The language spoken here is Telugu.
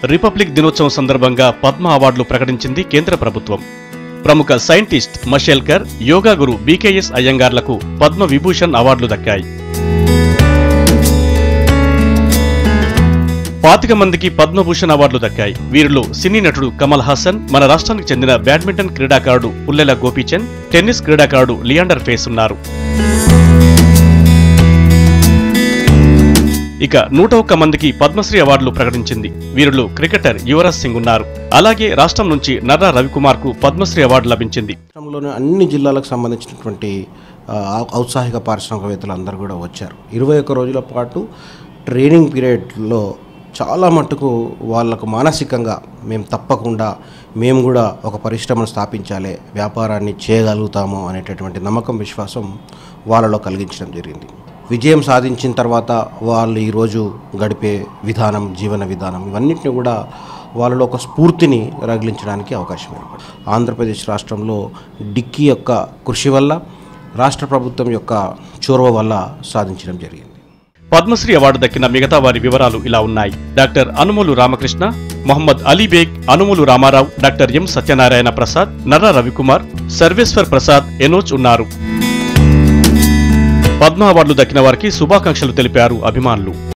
రిపబ్లిక్ దినోత్సవం సందర్భంగా పద్మ అవార్డులు ప్రకటించింది కేంద్ర ప్రభుత్వం ప్రముఖ సైంటిస్ట్ మషేల్కర్ యోగా గురు బీకేఎస్ అయ్యంగార్లకు పద్మ విభూషణ్ అవార్డులు దక్కాయి పాతిక మందికి పద్మభూషణ్ అవార్డులు దక్కాయి వీరిలో సినీ నటుడు కమల్ హాసన్ మన రాష్ట్రానికి చెందిన బ్యాడ్మింటన్ క్రీడాకారుడు పుల్లెల గోపీచంద్ టెన్నిస్ క్రీడాకారుడు లియాండర్ ఫేస్ ఉన్నారు ఇక నూట ఒక్క మందికి పద్మశ్రీ అవార్డులు ప్రకటించింది వీరిలో క్రికెటర్ యువరాజ్ సింగ్ ఉన్నారు అలాగే రాష్ట్రం నుంచి నర్రా రవికుమార్ కు పద్మశ్రీ అవార్డు లభించింది రాష్ట్రంలోని అన్ని జిల్లాలకు సంబంధించినటువంటి ఆ, ఔత్సాహిక పారిశ్రామికవేత్తలు అందరూ కూడా వచ్చారు ఇరవై ఒక్క రోజుల పాటు ట్రైనింగ్ పీరియడ్లో చాలా మట్టుకు వాళ్ళకు మానసికంగా మేము తప్పకుండా మేము కూడా ఒక పరిశ్రమను స్థాపించాలి వ్యాపారాన్ని చేయగలుగుతాము అనేటటువంటి నమ్మకం విశ్వాసం వాళ్ళలో కలిగించడం జరిగింది విజయం సాధించిన తర్వాత వాళ్ళు ఈరోజు గడిపే విధానం జీవన విధానం ఇవన్నిటిని కూడా వాళ్ళలో ఒక స్ఫూర్తిని రగిలించడానికి అవకాశం ఏర్పడింది ఆంధ్రప్రదేశ్ రాష్ట్రంలో డిక్కీ యొక్క కృషి వల్ల రాష్ట్ర ప్రభుత్వం యొక్క చొరవ వల్ల సాధించడం జరిగింది పద్మశ్రీ అవార్డు దక్కిన మిగతా వారి వివరాలు ఇలా ఉన్నాయి doctor Anumolu Ramakrishna Mohammad Alibaig Anumolu Ramarao doctor M Satyanarayana Prasad Narra Ravikumar Sarveshwar Prasad ఎనోజ్ ఉన్నారు పద్మ అవార్డులు దక్కిన వారికి శుభాకాంక్షలు తెలిపారు అభిమానులు